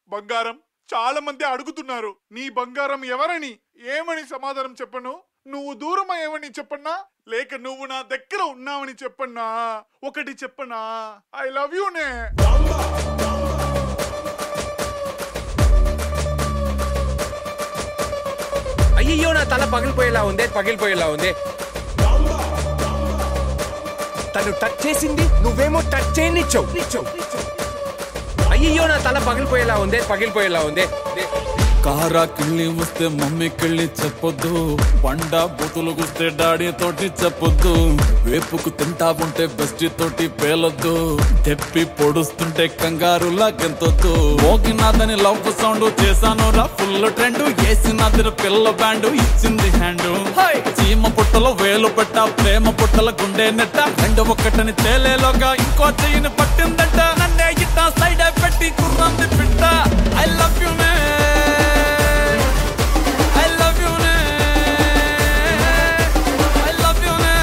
బంగారం చాలా మంది అడుగుతున్నారు నీ బంగారం ఎవరని ఏమని సమాధానం చెప్పను నువ్వు దూరం అయ్యవని చెప్పన్నా లేక నువ్వు నా దగ్గర ఉన్నావని చెప్పన్నా ఒకటి చెప్పనా ఐ లవ్ యూ నే అయ్యో నా తల పగిలిపోయేలా ఉంది పగిలిపోయేలా ఉంది తను టచ్ చేసింది నువ్వేమో టచ్ చేయనిచ్చావు నిచ్చావు అయ్యో నా తల పగిలిపోయేలా ఉంది పగిలిపోయేలా ఉంది కారా కిళ్ళి వస్తే మమ్మీ కిళ్ళి చెప్పొద్దు పండ బూతులు గుస్తే డాడీ తోటి చెప్పొద్దు వేపుకు తింటా ఉంటే బెస్టి తోటి పేలొద్దు తెప్పి పొడుస్తుంటే కంగారు లాగెంతొద్దు మోగినాదని లవ్ సౌండ్ చేశాను రా ఫుల్ ట్రెండ్ వేసినది పిల్ల బ్యాండ్ ఇచ్చింది హ్యాండ్ చీమ పుట్టలో వేలు పెట్ట ప్రేమ పుట్టల గుండె నెట్ట రెండు ఒక్కటని తేలేలోగా ఇంకో చెయ్యిని పట్టిందట నన్నే ఇట్ట సైడ్ పెట్టి కుర్రంది పిట్ట ఐ లవ్ యు నే I love you నే I love you నే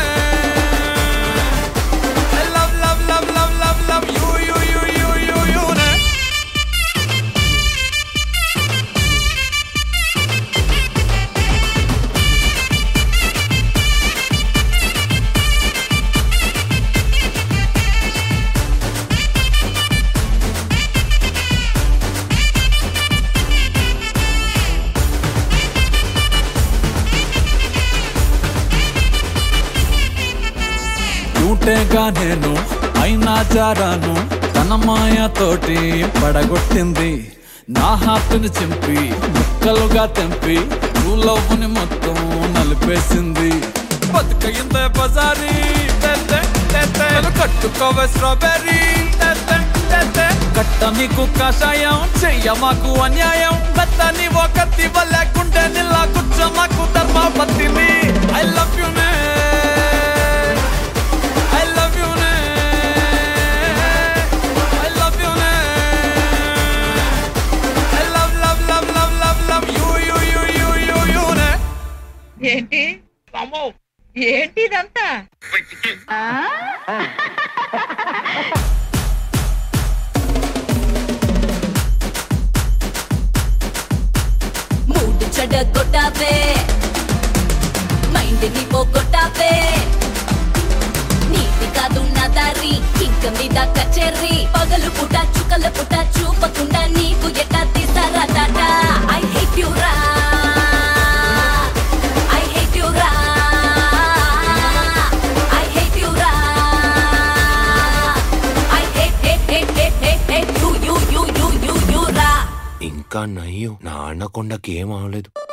I love love love love love love you you you you you you నే క్యూటేగా నేను అయినా జారాను తన మాయతోటి పడగొట్టింది నా హార్ట్ని చింపి ముక్కలుగా తెంపి ట్రూ లవ్ని మొత్తం నలిపేసింది బతుకయిందే బజారీ తెతే, తెతే. నన్ను కట్టుకోవే స్ట్రాబెర్రీ తెతే, తెతే. కట్ట నీకు కషాయం చెయ్య మాకు అన్యాయం బత్తని ఒకటి లేకుంటే నిల్లా కూర్చో మాకు ధర్మపతిని ఐ లవ్ యు నే I love you నే I love you నే I love love love love love love you you you you you you నే ఏంటి అమ్మో ఏంటి ఇదంతా ఆ? మూడు చెడ కొట్టావే మైండ్ ని పోగొట్టావే నీది కాదు నా దారి ఇంక మీద కచేరి పగలు పుట చుక్కల పుట చూపకుండా నీకు ఎట్టా తీసారా టాటా ఐ హేట్ యు రా ఐ హేట్ యు రా ఐ హేట్ యు రా I hate hate hate hate hate hate you you you you you you రా ఇంకా నయ్యం నా అన్నకొండకి ఏం అవలేదు